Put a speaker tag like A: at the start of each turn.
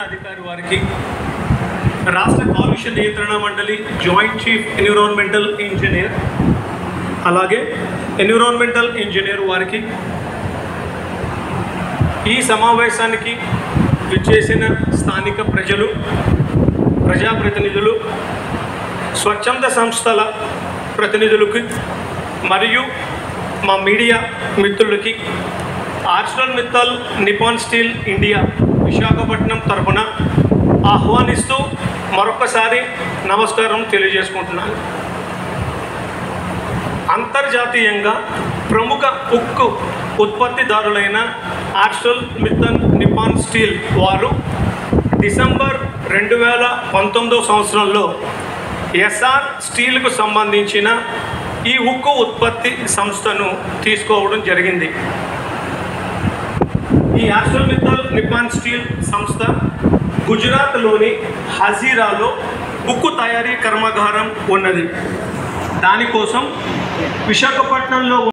A: అధికారి వారికి రాష్ట్ర కాలుష్య నియంత్రణ మండలి జాయింట్ చీఫ్ ఎన్విరాన్మెంటల్ ఇంజనీర్ అలాగే ఎన్విరాన్మెంటల్ ఇంజనీర్ వారికి ఈ సమావేశానికి విచ్చేసిన స్థానిక ప్రజలు ప్రజాప్రతినిధులు స్వచ్ఛంద సంస్థల ప్రతినిధులకి మరియు మా మీడియా మిత్రులకి Arcelor Mittal Nippon Steel India Visakhapatnam తరపున ఆహ్వానిస్తూ మరొకసారి నమస్కారం తెలియజేసుకుంటున్నాను అంతర్జాతీయంగా ప్రముఖ ఉక్కు ఉత్పత్తిదారులైన ఆర్సల్ మిత్తన్ నిపాన్ స్టీల్ వారు డిసెంబర్ రెండు వేల పంతొమ్మిదో సంవత్సరంలో ఎస్ఆర్ స్టీల్కు సంబంధించిన ఈ ఉక్కు ఉత్పత్తి సంస్థను తీసుకోవడం జరిగింది ఈ ఆర్సల్ మిత్తల్ నిపాన్ స్టీల్ సంస్థ గుజరాత్లోని హజీరాలో ఉక్కు తయారీ కర్మాగారం ఉన్నది దానికోసం విశాఖపట్నంలో